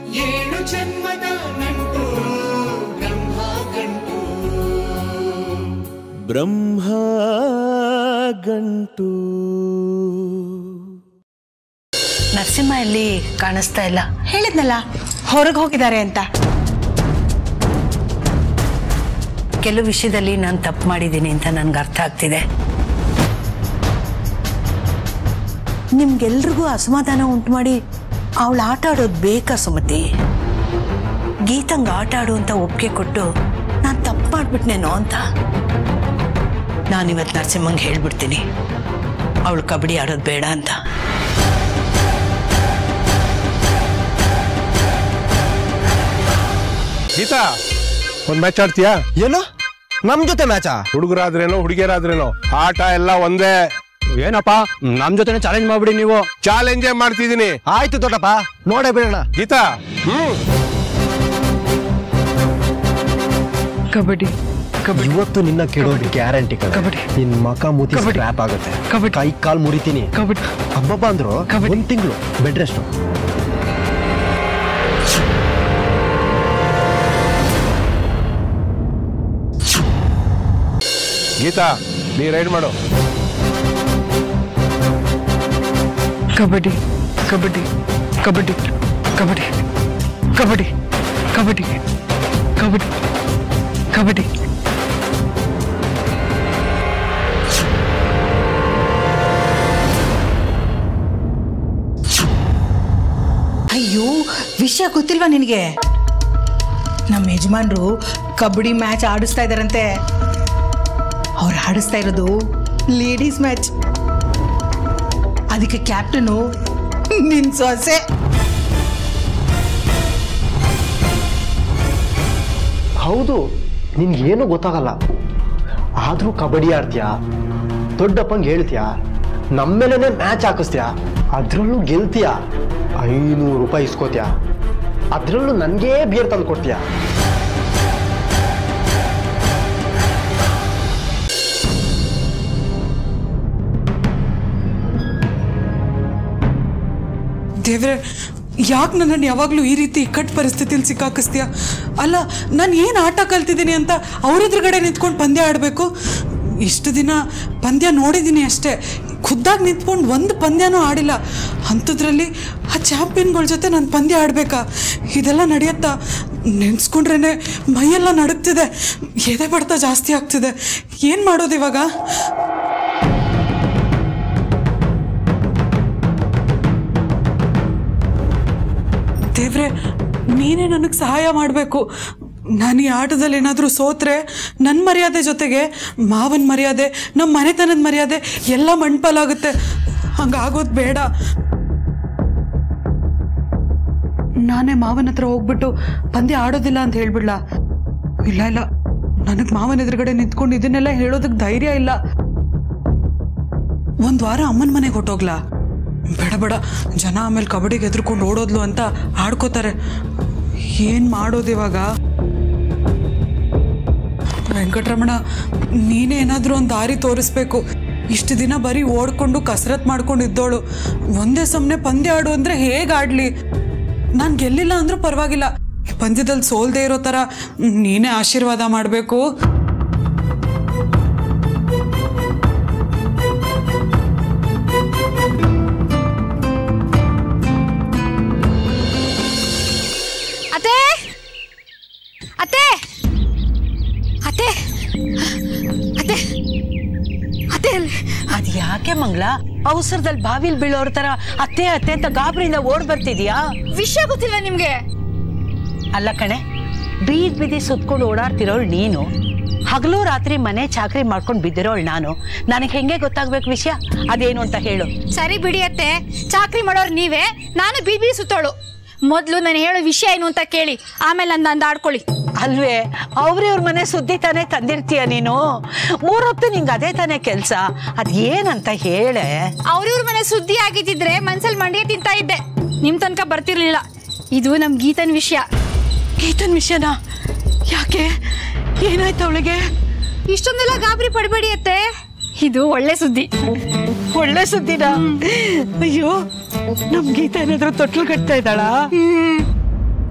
ಏಳು ಜನ್ಮದ ನಂಟು ಬ್ರಹ್ಮ ಗಂಟು ಬ್ರಹ್ಮ ಗಂಟು ನರಸಿಂಹ ಇಲ್ಲಿ ಕಾಣಿಸ್ತಾ ಇಲ್ಲ ಹೇಳಿದ್ನಲ್ಲ ಹೊರಗೆ ಹೋಗಿದ್ದಾರೆ ಅಂತ ಕೆಲವು ವಿಷಯದಲ್ಲಿ ನಾನು ತಪ್ಪು ಮಾಡಿದ್ದೀನಿ ಅಂತ ನನ್ಗೆ ಅರ್ಥ ಆಗ್ತಿದೆ ನಿಮ್ಗೆಲ್ರಿಗೂ ಅಸಮಾಧಾನ ಉಂಟು ಮಾಡಿ ಅವಳು ಆಟ ಆಡೋದು ಬೇಕಾ ಸುಮತಿ ಗೀತಂಗೆ ಆಟ ಆಡು ಅಂತ ಒಪ್ಪಿಗೆ ಕೊಟ್ಟು ನಾನು ತಪ್ಪು ಮಾಡ್ಬಿಟ್ನೇನೋ ಅಂತ ನಾನಿವತ್ತು ನರಸಿಂಹಂಗೆ ಹೇಳ್ಬಿಡ್ತೀನಿ ಅವಳು ಕಬಡ್ಡಿ ಆಡೋದು ಬೇಡ ಅಂತ ಗೀತಾ ಒಂದ್ ಮ್ಯಾಚ್ ಆಡ್ತೀಯಾ ಏನು ನಮ್ ಜೊತೆ ಮ್ಯಾಚಾ ಹುಡುಗರಾದ್ರೇನೋ ಹುಡುಗಿಯರಾದ್ರೇನೋ ಆಟ ಎಲ್ಲ ಒಂದೇ ಏನಪ್ಪ ನಮ್ ಜೊತೆ ಚಾಲೆಂಜ್ ಮಾಡ್ಬಿಡಿ ನೀವು ಚಾಲೆಂಜೇ ಮಾಡ್ತಿದೀನಿ ಆಯ್ತು ದೊಡ್ಡಪ್ಪ ನೋಡೇ ಬಿಡೋಣ ಗೀತಾ ಹ್ಮ್ ಕಬಡ್ಡಿ ಕಬಡ್ಡಿ ಇವತ್ತು ನಿನ್ನ ಕೆಡೋದು ಗ್ಯಾರಂಟಿ ಕಬಡ್ಡಿ. ನಿನ್ ಮಕ ಮೂತಿ ಕಬಡ್ಡಿ. ಸ್ಕ್ರಾಪ್ ಆಗುತ್ತೆ ಕಬಡ್ಡಿ. ಕೈ ಕಾಲ್ ಮುರಿತೀನಿ ಕಬಡ್ಡಿ ಹಬ್ಬಬ್ಬ ಅಂದ್ರು ಕಬಡ್ಡಿ. ಒಂದ್ ತಿಂಗಳು ಬೆಡ್ ರೆಸ್ಟ್ ಗೀತಾ ನೀ ರೈಡ್ ಮಾಡು ಕಬಡ್ಡಿ ಕಬಡ್ಡಿ ಕಬಡ್ಡಿ ಕಬಡ್ಡಿ ಕಬಡ್ಡಿ ಕಬಡ್ಡಿ ಕಬಡ್ಡಿ ಕಬಡ್ಡಿ ಅಯ್ಯೋ ವಿಷಯ ಗೊತ್ತಿಲ್ವಾ ನಿನಗೆ ನಮ್ಮ ಯಜಮಾನ್ರು ಕಬಡ್ಡಿ ಮ್ಯಾಚ್ ಆಡಿಸ್ತಾ ಇದಾರಂತೆ ಅವ್ರು ಆಡಿಸ್ತಾ ಇರೋದು ಲೇಡೀಸ್ ಮ್ಯಾಚ್ ಅದಕ್ಕೆ ಕ್ಯಾಪ್ಟನು ನಿನ್ ಸೊಸೆ ಹೌದು ನಿನ್ಗೇನು ಗೊತ್ತಾಗಲ್ಲ ಆದ್ರೂ ಕಬಡ್ಡಿ ಆಡ್ತೀಯಾ ದೊಡ್ಡಪ್ಪಂಗೆ ಹೇಳ್ತೀಯಾ ನಮ್ಮೇಲೇನೆ ಮ್ಯಾಚ್ ಹಾಕಿಸ್ತೀಯಾ ಅದ್ರಲ್ಲೂ ಗೆಲ್ತೀಯಾ ಐನೂರು ರೂಪಾಯಿ ಇಸ್ಕೋತೀಯಾ ಅದ್ರಲ್ಲೂ ನನ್ಗೇ ಬಿಯರ್ ತಂದು ಕೊಡ್ತೀಯಾ ದೇವ್ರೆ ಯಾಕೆ ನನ್ನನ್ನು ಯಾವಾಗಲೂ ಈ ರೀತಿ ಇಕ್ಕಟ್ಟು ಪರಿಸ್ಥಿತಿಲಿ ಸಿಕ್ಕಾಕಿಸ್ತೀಯ ಅಲ್ಲ ನಾನು ಏನು ಆಟ ಕಲ್ತಿದ್ದೀನಿ ಅಂತ ಅವ್ರ ಎದುರುಗಡೆ ನಿಂತ್ಕೊಂಡು ಪಂದ್ಯ ಆಡಬೇಕು ಇಷ್ಟು ದಿನ ಪಂದ್ಯ ನೋಡಿದ್ದೀನಿ ಅಷ್ಟೇ ಖುದ್ದಾಗಿ ನಿಂತ್ಕೊಂಡು ಒಂದು ಪಂದ್ಯನೂ ಆಡಿಲ್ಲ ಅಂಥದ್ರಲ್ಲಿ ಆ ಚಾಂಪಿಯನ್ಗಳ ಜೊತೆ ನಾನು ಪಂದ್ಯ ಆಡಬೇಕಾ ಇದೆಲ್ಲ ನಡೆಯುತ್ತಾ ನೆನೆಸ್ಕೊಂಡ್ರೇ ಮೈಯೆಲ್ಲ ನಡುಗ್ತಿದೆ ಎದೆ ಬಡ್ತ ಜಾಸ್ತಿ ಆಗ್ತಿದೆ ಏನು ಮಾಡೋದು ಇವಾಗ ದೇವ್ರೆ ನೀನೇ ನನಗೆ ಸಹಾಯ ಮಾಡಬೇಕು ನಾನು ಈ ಆಟದಲ್ಲಿ ಏನಾದರೂ ಸೋತ್ರೆ ನನ್ನ ಮರ್ಯಾದೆ ಜೊತೆಗೆ ಮಾವನ ಮರ್ಯಾದೆ ನಮ್ಮ ಮನೆತನದ ಮರ್ಯಾದೆ ಎಲ್ಲ ಮಣ್ಪಾಲಾಗುತ್ತೆ ಹಂಗಾಗೋದು ಬೇಡ ನಾನೇ ಮಾವನ ಹತ್ರ ಹೋಗ್ಬಿಟ್ಟು ಪಂದ್ಯ ಆಡೋದಿಲ್ಲ ಅಂತ ಹೇಳ್ಬಿಡ್ಲಾ ಇಲ್ಲ ಇಲ್ಲ ನನಗೆ ಮಾವನ ಎದುರುಗಡೆ ನಿಂತ್ಕೊಂಡು ಇದನ್ನೆಲ್ಲ ಹೇಳೋದಕ್ಕೆ ಧೈರ್ಯ ಇಲ್ಲ ಒಂದು ವಾರ ಅಮ್ಮನ ಮನೆಗೆ ಹೊಟ್ಟೋಗ್ಲಾ ಬೇಡ ಬೇಡ ಜನ ಆಮೇಲೆ ಕಬಡ್ಡಿಗೆ ಎದ್ರುಕೊಂಡು ಓಡೋದ್ಲು ಅಂತ ಆಡ್ಕೋತಾರೆ ಏನು ಮಾಡೋದು ಇವಾಗ ವೆಂಕಟರಮಣ ನೀನೇ ಏನಾದರೂ ಒಂದು ದಾರಿ ತೋರಿಸ್ಬೇಕು ಇಷ್ಟು ದಿನ ಬರೀ ಓಡ್ಕೊಂಡು ಕಸರತ್ ಮಾಡ್ಕೊಂಡು ಇದ್ದೋಳು ಒಂದೇ ಸಮನೆ ಪಂದ್ಯ ಆಡು ಅಂದರೆ ಹೇಗೆ ಆಡಲಿ ನಾನು ಗೆಲ್ಲಿಲ್ಲ ಅಂದ್ರೂ ಪರವಾಗಿಲ್ಲ ಈ ಪಂದ್ಯದಲ್ಲಿ ಸೋಲ್ದೇ ಇರೋ ಥರ ನೀನೇ ಆಶೀರ್ವಾದ ಮಾಡಬೇಕು ಅತ್ತೆ ಅತ್ತೆ ಅತ್ತೆ ಅತ್ತೆ ಅತ್ತೆ ಅದ್ ಯಾಕೆ ಮಂಗ್ಲ ಅವಸರದಲ್ಲಿ ಬಾವಿಲ್ ಬೀಳೋರ್ ತರ ಅತ್ತೆ ಅತ್ತೆ ಅಂತ ಗಾಬರಿಯಿಂದ ಓಡ್ ಬರ್ತಿದ್ಯಾ ವಿಷಯ ಗೊತ್ತಿಲ್ವಾ ನಿಮ್ಗೆ ಅಲ್ಲ ಕಣೆ ಬೀದ್ ಬಿದಿ ಸುತ್ಕೊಂಡು ಓಡಾಡ್ತಿರೋಳು ನೀನು ಹಗಲು ರಾತ್ರಿ ಮನೆ ಚಾಕ್ರಿ ಮಾಡ್ಕೊಂಡು ಬಿದ್ದಿರೋಳು ನಾನು ನನಗೆ ಹೆಂಗೆ ಗೊತ್ತಾಗ್ಬೇಕು ವಿಷಯ ಅದೇನು ಅಂತ ಹೇಳು ಸರಿ ಬಿಡಿ ಅತ್ತೆ ಚಾಕ್ರಿ ಮಾಡೋರು ನೀವೇ ನಾನು ಬೀದಿ ಬೀದಿ ಸುತ್ತೋಳು ಮೊದಲು ನಾನು ಹೇಳೋ ವಿಷಯ ಏನು ಅಂತ ಕೇಳಿ ಆಮೇಲೆ ನನ್ನ ಅಂದ ಆಡ್ಕೊಳ್ಳಿ ಅಲ್ವೇ ಅವ್ರಿವ್ರ ಮನೆ ಸುದ್ದಿ ತಾನೇ ತಂದಿರ್ತೀಯ ನೀನು ಮೂರೊತ್ತು ನಿಂಗೆ ಅದೇ ತಾನೇ ಕೆಲ್ಸ ಅದ್ ಏನಂತ ಹೇಳೆ ಅವ್ರಿವ್ರ ಮನೆ ಸುದ್ದಿ ಆಗಿದ್ದಿದ್ರೆ ಮನ್ಸಲ್ಲಿ ಮಂಡಿಗೆ ತಿಂತಾ ಇದ್ದೆ ನಿಮ್ ತನಕ ಬರ್ತಿರ್ಲಿಲ್ಲ ಇದು ನಮ್ ಗೀತನ್ ವಿಷಯ ಗೀತನ್ ವಿಷಯನಾ ಯಾಕೆ ಏನಾಯ್ತು ಅವಳಿಗೆ ಇಷ್ಟೊಂದೆಲ್ಲ ಗಾಬರಿ ಪಡಬೇಡಿ ಅತ್ತೆ ಇದು ಒಳ್ಳೆ ಸುದ್ದಿ ಒಳ್ಳೆ ಸುದ್ದಿನ ಅಯ್ಯೋ ನಮ್ ಗೀತ ಏನಾದ್ರು ತೊಟ್ಲು ಕಟ್ತಾ ಇದ್ದಾಳಾ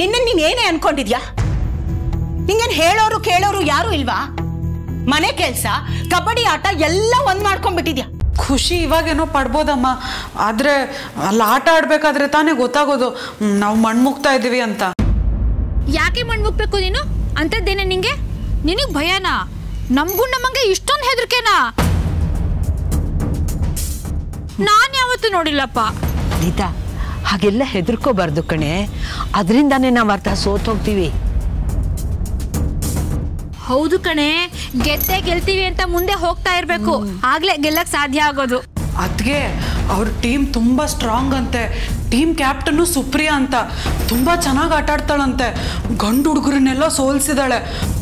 ನಿನ್ನ ನೀನ್ ಏನೇ ಅನ್ಕೊಂಡಿದ್ಯಾ ನಿಂಗೇನ್ ಹೇಳೋರು ಕೇಳೋರು ಯಾರು ಇಲ್ವಾ ಮನೆ ಕೆಲ್ಸ ಕಬಡ್ಡಿ ಆಟ ಎಲ್ಲ ಒಂದ್ ಮಾಡ್ಕೊಂಡ್ಬಿಟ್ಟಿದ್ಯಾ ಖುಷಿ ಇವಾಗೇನೋ ಪಡ್ಬೋದಮ್ಮ ಆದ್ರೆ ಅಲ್ಲಿ ಆಟ ಆಡ್ಬೇಕಾದ್ರೆ ತಾನೇ ಗೊತ್ತಾಗೋದು ಹ್ಮ್, ನಾವು ಮಣ್ಮುಗ್ತಾ ಇದ್ದೀವಿ ಅಂತ ಯಾಕೆ ಮಣ್ಮುಕ್ಬೇಕು ನೀನು ಅಂತದ್ದೇನೆ ನಿಂಗೆ ನಿನಗ್ ಭಯನಾ ನಮ್ಗೂ ನಮ್ಮಂಗೆ ಇಷ್ಟೊಂದು ಹೆದರಿಕೆನಾ ನಾನ್ ಯಾವತ್ತೂ ನೋಡಿಲ್ಲಪ್ಪ ಗೀತಾ ಹಾಗೆಲ್ಲ ಹೆದರ್ಕೋಬಾರ್ದು ಕಣೆ ಅದರಿಂದಾನೇ ನಾವು ಅರ್ಥ ಸೋತೋಗ್ತೀವಿ ಹೌದು ಕಣೆ ಗೆದ್ದೆ ಗೆಲ್ತೀವಿ ಅಂತ ಮುಂದೆ ಹೋಗ್ತಾ ಇರ್ಬೇಕು ಆಗ್ಲೇ ಗೆಲ್ಲಕ್ ಸಾಧ್ಯ ಆಗೋದು ಅದ್ಗೆ ಅವ್ರ ಟೀಮ್ ತುಂಬಾ ಸ್ಟ್ರಾಂಗ್ ಅಂತೆ ಟೀಮ್ ಕ್ಯಾಪ್ಟನ್ನು ಸುಪ್ರಿಯಾ ಅಂತ ತುಂಬಾ ಚೆನ್ನಾಗಿ ಆಟ ಆಡ್ತಾಳಂತೆ ಗಂಡು ಹುಡುಗರನ್ನೆಲ್ಲ ಸೋಲ್ಸಿದಾಳೆ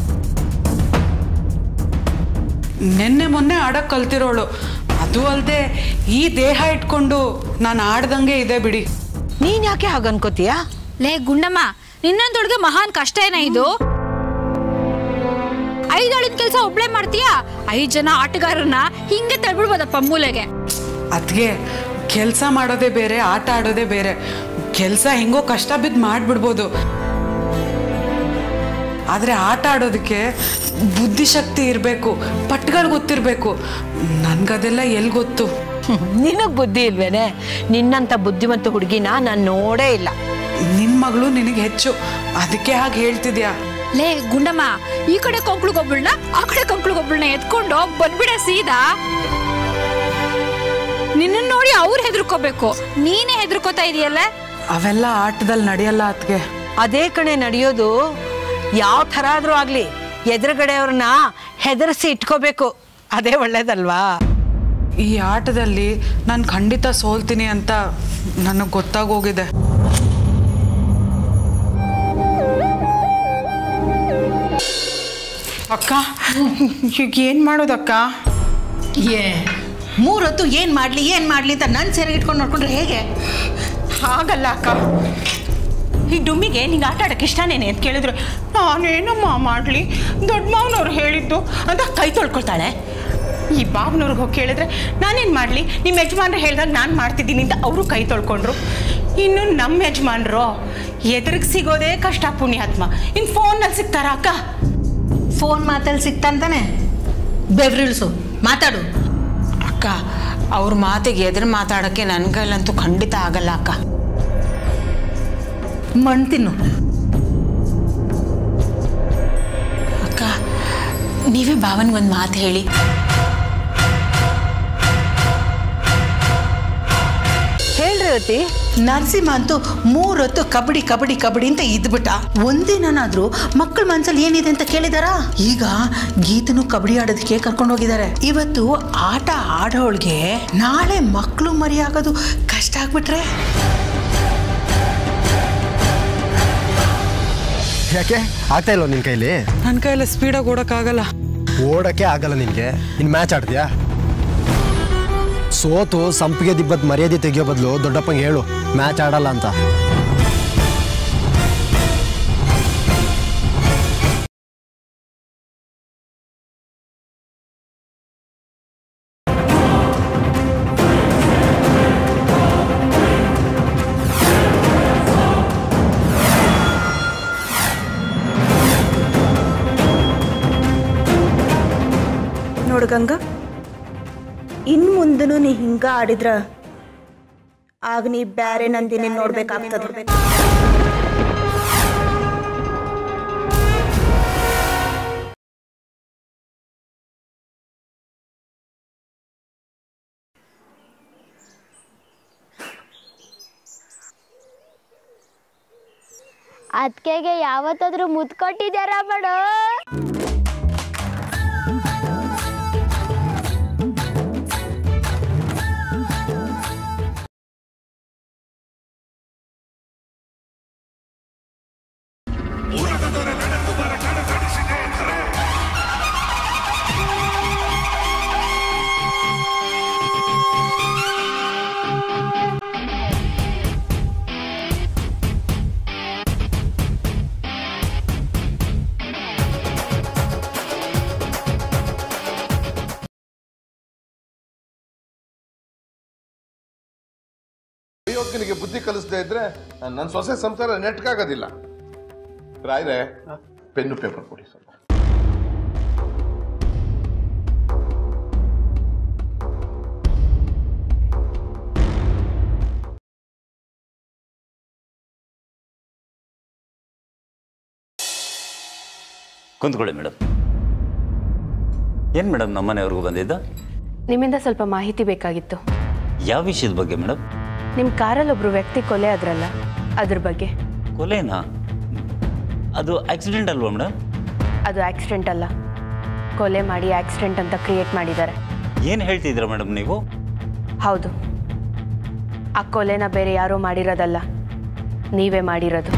ನಿನ್ನೆ ಮೊನ್ನೆ ಆಡಕ್ ಕಲ್ತಿರೋಳು ಅದು ಅಲ್ಲದೆ ಈ ದೇಹ ಇಟ್ಕೊಂಡು ನಾನು ಆಡ್ದಂಗೆ ಇದೆ ಬಿಡಿ ನೀನ್ ಯಾಕೆ ಹಾಗನ್ಕೋತೀಯಾ ಲೇ ಗುಂಡಮ್ಮ ನಿನ್ನಂತೊಳಗೆ ಮಹಾನ್ ಕಷ್ಟ ಏನ ಇದು ಐದಾಳಿನ ಕೆಲಸ ಒಬ್ಳೆ ಮಾಡ್ತೀಯಾ ಐದ್ ಜನ ಆಟಗಾರರನ್ನ ಹಿಂಗೆ ತಳ್ಬಿಡ್ಬೋದಪ್ಪ ಮೂಲೆಗೆ ಅದ್ಗೆ ಕೆಲಸ ಮಾಡೋದೇ ಬೇರೆ ಆಟ ಆಡೋದೇ ಬೇರೆ ಕೆಲಸ ಹೆಂಗೋ ಕಷ್ಟ ಬಿದ್ದು ಮಾಡಿಬಿಡ್ಬೋದು ಆದರೆ ಆಟ ಆಡೋದಕ್ಕೆ ಬುದ್ಧಿಶಕ್ತಿ ಇರಬೇಕು ಪಟ್ಗಳು ಗೊತ್ತಿರಬೇಕು ನನ್ಗದೆಲ್ಲ ಎಲ್ಲಿ ಗೊತ್ತು ನಿನಗ್ ಬುದ್ಧಿ ಇಲ್ವೇನೆ ನಿನ್ನಂತ ಬುದ್ಧಿವಂತ ಹುಡುಗಿನ ನಾನು ನೋಡೇ ಇಲ್ಲ ನಿನ್ನ ಮಗಳು ನಿನಗೆ ಹೆಚ್ಚು ಅದಕ್ಕೆ ಹಾಗೆ ಹೇಳ್ತಿದ್ಯಾ ಲೇ ಗುಂಡಮ್ಮ ಈ ಕಡೆ ಕೊಂಕ್ಳಿಗೊಬ್ಬಳನ್ನ ಆ ಕಡೆ ಕೊಂಕ್ಳಿಗೊಬ್ಬಳನ್ನ ಎತ್ಕೊಂಡು ಬಂದ್ಬಿಡ ಸೀದಾ ನಿನ್ನ ನೋಡಿ ಅವ್ರು ಹೆದರ್ಕೋಬೇಕು ನೀನೇ ಹೆದರ್ಕೋತಾ ಇದೆಯಲ್ಲ ಅವೆಲ್ಲ ಆಟದಲ್ಲಿ ನಡೆಯಲ್ಲ ಅದಕ್ಕೆ ಅದೇ ಕಣೆ ನಡೆಯೋದು ಯಾವ ಥರ ಆದ್ರೂ ಆಗ್ಲಿ ಎದುರುಗಡೆಯವ್ರನ್ನ ಹೆದರ್ಸಿ ಇಟ್ಕೋಬೇಕು ಅದೇ ಒಳ್ಳೇದಲ್ವಾ ಈ ಆಟದಲ್ಲಿ ನಾನು ಖಂಡಿತ ಸೋಲ್ತೀನಿ ಅಂತ ನನಗೆ ಗೊತ್ತಾಗೋಗಿದೆ ಅಕ್ಕ ಈಗ ಏನ್ ಮಾಡೋದಕ್ಕ ಏ ಮೂರೊತ್ತು ಏನ್ ಮಾಡ್ಲಿ ಏನ್ ಮಾಡ್ಲಿ ಅಂತ ನನ್ ಸೆರೆ ಇಟ್ಕೊಂಡು ನೋಡ್ಕೊಂಡ್ರೆ ಹೇಗೆ ಹಾಗಲ್ಲ ಅಕ್ಕ ಈ ಡುಮ್ಮಿಗೆ ನಿಂಗೆ ಆಟ ಆಡಕ್ಕೆ ಇಷ್ಟನೇನೆ ಅಂತ ಕೇಳಿದ್ರು ನಾನೇನಮ್ಮ ಮಾಡಲಿ ದೊಡ್ಡ ಮಾವನವ್ರು ಹೇಳಿದ್ದು ಅಂತ ಕೈ ತೊಳ್ಕೊಳ್ತಾಳೆ ಈ ಬಾವನವ್ರಿಗೆ ಹೋಗಿ ಕೇಳಿದ್ರೆ ನಾನೇನು ಮಾಡಲಿ ನಿಮ್ಮ ಯಜಮಾನ್ರು ಹೇಳ್ದಾಗ ನಾನು ಮಾಡ್ತಿದ್ದೀನಿ ಅಂತ ಅವರು ಕೈ ತೊಳ್ಕೊಂಡ್ರು ಇನ್ನು ನಮ್ಮ ಯಜಮಾನ್ರು ಎದುರಿಗೆ ಸಿಗೋದೇ ಕಷ್ಟ ಪುಣ್ಯಾತ್ಮ ಇನ್ನು ಫೋನಲ್ಲಿ ಸಿಗ್ತಾರ ಅಕ್ಕ ಫೋನ್ ಮಾತಲ್ಲಿ ಸಿಗ್ತಾಂತಾನೆ ಬೆವ್ರಿಳ್ಸು ಮಾತಾಡು ಅಕ್ಕ ಅವ್ರ ಮಾತಿಗೆ ಎದುರು ಮಾತಾಡೋಕ್ಕೆ ನನ್ನ ಕೈಲಂತೂ ಖಂಡಿತ ಆಗಲ್ಲ ಅಕ್ಕ ಮಣ್ಣು ತಿನ್ನು ಅಕ್ಕ ನೀವೇ ಭಾವನ್ಗೊಂದು ಮಾತು ಹೇಳಿ ಹೇಳ್ರಿ ಅತಿ ನರಸಿಂಹ ಅಂತೂ ಮೂರೊತ್ತು ಕಬಡ್ಡಿ ಕಬಡ್ಡಿ ಕಬಡ್ಡಿ ಅಂತ ಇದ್ಬಿಟ್ಟ ಒಂದಿನಾದ್ರೂ ಮಕ್ಕಳ ಮನ್ಸಲ್ಲಿ ಏನಿದೆ ಅಂತ ಕೇಳಿದಾರ ಈಗ ಗೀತನು ಕಬಡ್ಡಿ ಆಡೋದಕ್ಕೆ ಕರ್ಕೊಂಡು ಹೋಗಿದ್ದಾರೆ ಇವತ್ತು ಆಟ ಆಡೋಳ್ಗೆ ನಾಳೆ ಮಕ್ಕಳು ಮರಿ ಆಗೋದು ಕಷ್ಟ ಆಗ್ಬಿಟ್ರೆ ಯಾಕೆ ಆಗ್ತಾ ಇಲ್ವ ನಿನ್ ಕೈಲಿ ನನ್ನ ಕೈಯಲ್ಲಿ ಸ್ಪೀಡಾಗಿ ಓಡೋಕ್ಕಾಗಲ್ಲ ಓಡಕ್ಕೆ ಆಗಲ್ಲ ನಿನ್ಗೆ ಇನ್ ಮ್ಯಾಚ್ ಆಡ್ತೀಯಾ ಸೋತು ಸಂಪಿಗೆ ದಿಬ್ಬದ ಮರ್ಯಾದೆ ತೆಗಿಯೋ ಬದಲು ದೊಡ್ಡಪ್ಪಂಗೆ ಹೇಳು ಮ್ಯಾಚ್ ಆಡಲ್ಲ ಅಂತ ನೋಡು ಗಂಗಾ ಇನ್ನು ಮುಂದನು ನೀ ಹಿಂಗ ಆಡಿದ್ರ ಆಗ ನೀ ಬ್ಯಾರೆ ನಂದಿನಿ ನೋಡ್ಬೇಕಾಗ್ತದೆ ಅದ್ಕೆಗೆ ಯಾವತ್ತಾದ್ರೂ ಮುದ್ದು ಕೊಟ್ಟಿದ್ಯಾರ ಬಡೋ ಅಯೋಗ್ಯನಿಗೆ ಬುದ್ಧಿ ಕಲಿಸದೇ ಇದ್ರೆ ನನ್ನ ಸೊಸೆ ಸಂಸಾರ ನೆಟ್ಕಾಗೋದಿಲ್ಲ ರಾಯ್ರೆ ಪೆನ್ನು ಪೇಪರ್ ಕೊಡಿ ಸ್ವಲ್ಪ ಕುಂತ್ಕೊಳ್ಳಿ ಮೇಡಮ್ ಏನು ಮೇಡಮ್ ನಮ್ಮನೆಯವ್ರಿಗೂ ಬಂದಿದ್ದ ನಿಮ್ಮಿಂದ ಸ್ವಲ್ಪ ಮಾಹಿತಿ ಬೇಕಾಗಿತ್ತು ಯಾವ ವಿಷಯದ ಬಗ್ಗೆ ಮೇಡಮ್ ನಿಮ್ಮ ಕಾರಲ್ಲಿ ಒಬ್ರು ವ್ಯಕ್ತಿ ಕೊಲೆ ಆದ್ರಲ್ಲ ಅದ್ರ ಬಗ್ಗೆ ಕೊಲೆನಾ ಅದು ಆಕ್ಸಿಡೆಂಟ್ ಅಲ್ವಾ ಮೇಡಮ್ ಅದು ಆಕ್ಸಿಡೆಂಟ್ ಅಲ್ಲ ಕೊಲೆ ಮಾಡಿ ಆಕ್ಸಿಡೆಂಟ್ ಅಂತ ಕ್ರಿಯೇಟ್ ಮಾಡಿದ್ದಾರೆ ಏನು ಹೇಳ್ತಿದ್ದೀರಾ ಮೇಡಮ್ ನೀವು ಹೌದು ಆ ಕೊಲೆನ ಬೇರೆ ಯಾರೋ ಮಾಡಿರೋದಲ್ಲ ನೀವೇ ಮಾಡಿರೋದು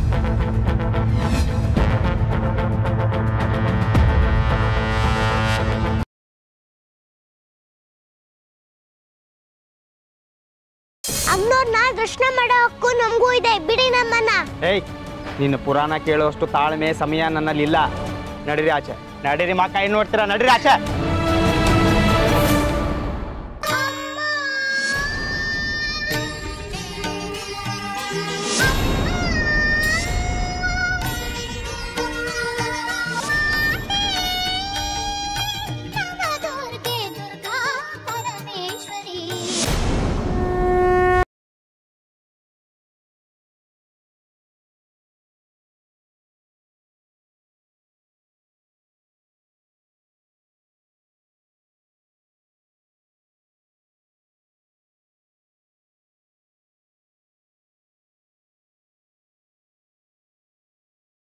ಅಮ್ಮನವ್ರನ್ನ ದರ್ಶನ ಮಾಡೋ ಹಕ್ಕು ನಮಗೂ ಇದೆ ಬಿಡಿ ನಮ್ಮನ್ನ ಏಯ್ ನಿನ್ನ ಪುರಾಣ ಕೇಳುವಷ್ಟು ತಾಳ್ಮೆ ಸಮಯ ನನ್ನಲ್ಲಿಲ್ಲ ನಡೀರಿ ಆಚೆ ನಡೀರಿ ಮಾ ಕೈ ನೋಡ್ತೀರಾ ನಡೀರಿ ಆಚೆ